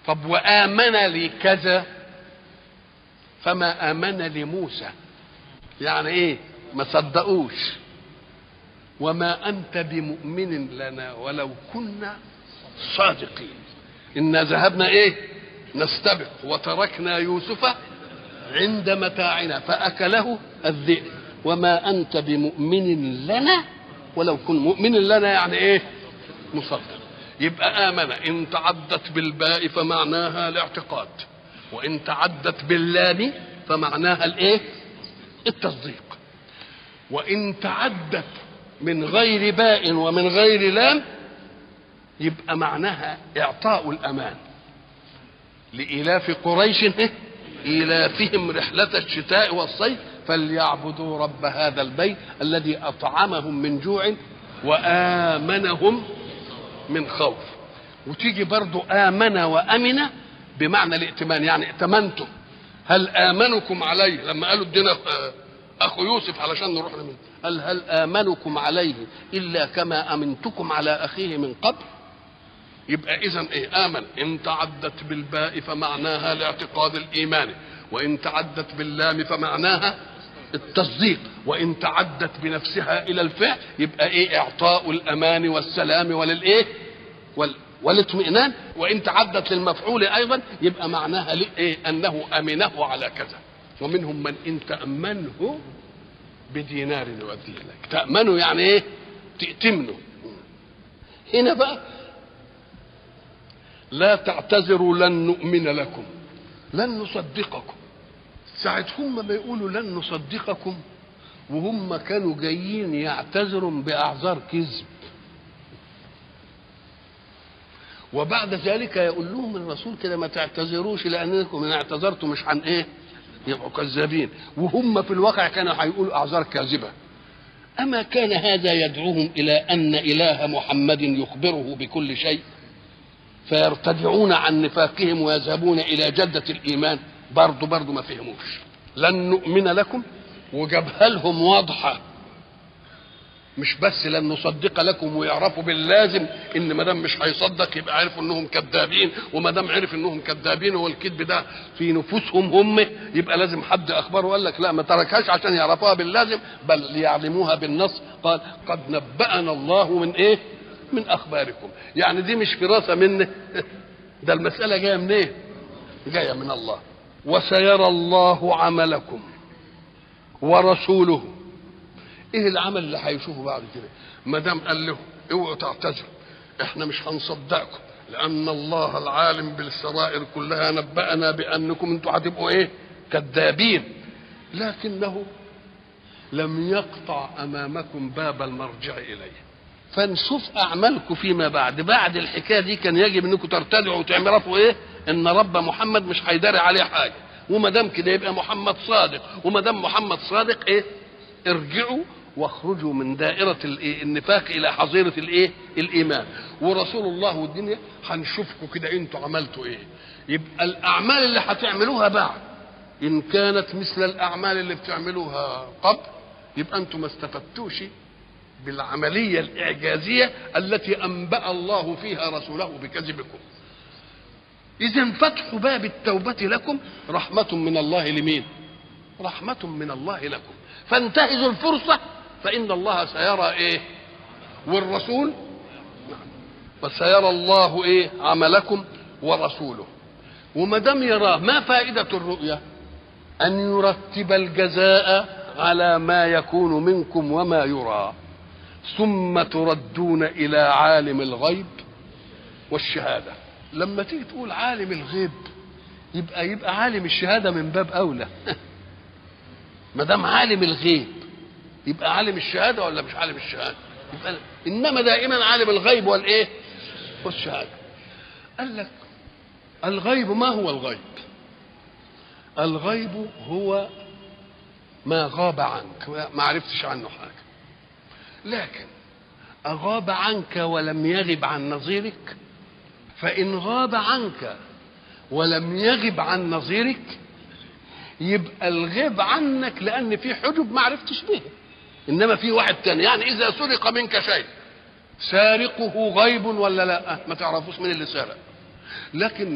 طب وآمن لي كذا فما آمن لموسى يعني ايه ما صدقوش وما أنت بمؤمن لنا ولو كنا صادقين إنا ذهبنا ايه نستبق وتركنا يوسف عند متاعنا فأكله الذئب وما أنت بمؤمن لنا ولو كن مؤمن لنا يعني ايه مصدق يبقى آمن إن تعدت بالباء فمعناها الاعتقاد وإن تعدت باللام فمعناها الايه التصديق وإن تعدت من غير باء ومن غير لام يبقى معناها إعطاء الأمان لإلاف قريش إيلافهم رحلة الشتاء والصيف فليعبدوا رب هذا البيت الذي أطعمهم من جوع وآمنهم من خوف وتيجي برضو آمن وأمن بمعنى الائتمان يعني ائتمنتم هل آمنكم عليه لما قالوا ادينا أخو يوسف علشان نروح لمن قال هل آمنكم عليه إلا كما أمنتكم على أخيه من قبل يبقى إذا إيه آمن إن تعدت بالباء فمعناها الاعتقاد الإيماني وإن تعدت باللام فمعناها التصديق وإن تعدت بنفسها إلى الفعل يبقى إيه إعطاء الأمان والسلام وللإيه وال والاطمئنان وإن تعدت للمفعول أيضا يبقى معناها إيه أنه أمنه على كذا ومنهم من إن تأمنه بدينار يؤديه لك تأمنه يعني إيه تأتمنه هنا بقى لا تعتذروا لن نؤمن لكم لن نصدقكم ساعة هم ما يقولوا لن نصدقكم وهم كانوا جايين يعتذروا بأعذار كذب وبعد ذلك يقول لهم الرسول كده ما تعتذروش لأنكم إن اعتذرتم مش عن إيه يبقوا كذابين وهم في الواقع كانوا هيقولوا أعذار كاذبة أما كان هذا يدعوهم إلى أن إله محمد يخبره بكل شيء فيرتدعون عن نفاقهم ويذهبون الى جده الايمان برضه برضه ما فهموش لن نؤمن لكم وجابها لهم واضحه مش بس لن نصدق لكم ويعرفوا باللازم ان ما دام مش هيصدق يبقى عرفوا انهم كذابين وما دام عرف انهم كذابين والكذب ده في نفوسهم هم يبقى لازم حد اخبره وقال لك لا ما تركهاش عشان يعرفوها باللازم بل ليعلموها بالنص قال قد نبأنا الله من ايه؟ من اخباركم يعني دي مش فراسه منه ده المساله جايه من ايه جايه من الله وسيرى الله عملكم ورسوله ايه العمل اللي هيشوفه بعد كده ما دام قال له اوعوا تعتذروا احنا مش هنصدقكم لان الله العالم بالسرائر كلها نبأنا بانكم انتوا هتبقوا ايه كذابين لكنه لم يقطع امامكم باب المرجع اليه فنشوف اعمالكم فيما بعد بعد الحكايه دي كان يجب انكم ترتدعوا وتعرفوا ايه ان رب محمد مش هيداري عليه حاجه وما دام كده يبقى محمد صادق وما دام محمد صادق ايه ارجعوا واخرجوا من دائرة الإيه؟ النفاق إلى حظيرة الإيه؟ الإيمان ورسول الله والدنيا هنشوفكم كده أنتوا عملتوا إيه يبقى الأعمال اللي هتعملوها بعد إن كانت مثل الأعمال اللي بتعملوها قبل يبقى أنتوا ما استفدتوش بالعملية الإعجازية التي أنبأ الله فيها رسوله بكذبكم إذا فتح باب التوبة لكم رحمة من الله لمين؟ رحمة من الله لكم فانتهزوا الفرصة فإن الله سيرى إيه؟ والرسول وسيرى الله إيه؟ عملكم ورسوله وما دام يراه ما فائدة الرؤية؟ أن يرتب الجزاء على ما يكون منكم وما يرى ثم تردون الى عالم الغيب والشهاده لما تيجي تقول عالم الغيب يبقى يبقى عالم الشهاده من باب اولى ما دام عالم الغيب يبقى عالم الشهاده ولا مش عالم الشهاده يبقى انما دائما عالم الغيب والايه والشهاده قال لك الغيب ما هو الغيب الغيب هو ما غاب عنك ما عرفتش عنه حاجه لكن أغاب عنك ولم يغب عن نظيرك فإن غاب عنك ولم يغب عن نظيرك يبقى الغيب عنك لأن في حجب ما عرفتش بها إنما في واحد تاني يعني إذا سرق منك شيء سارقه غيب ولا لا ما تعرفوش من اللي سرق لكن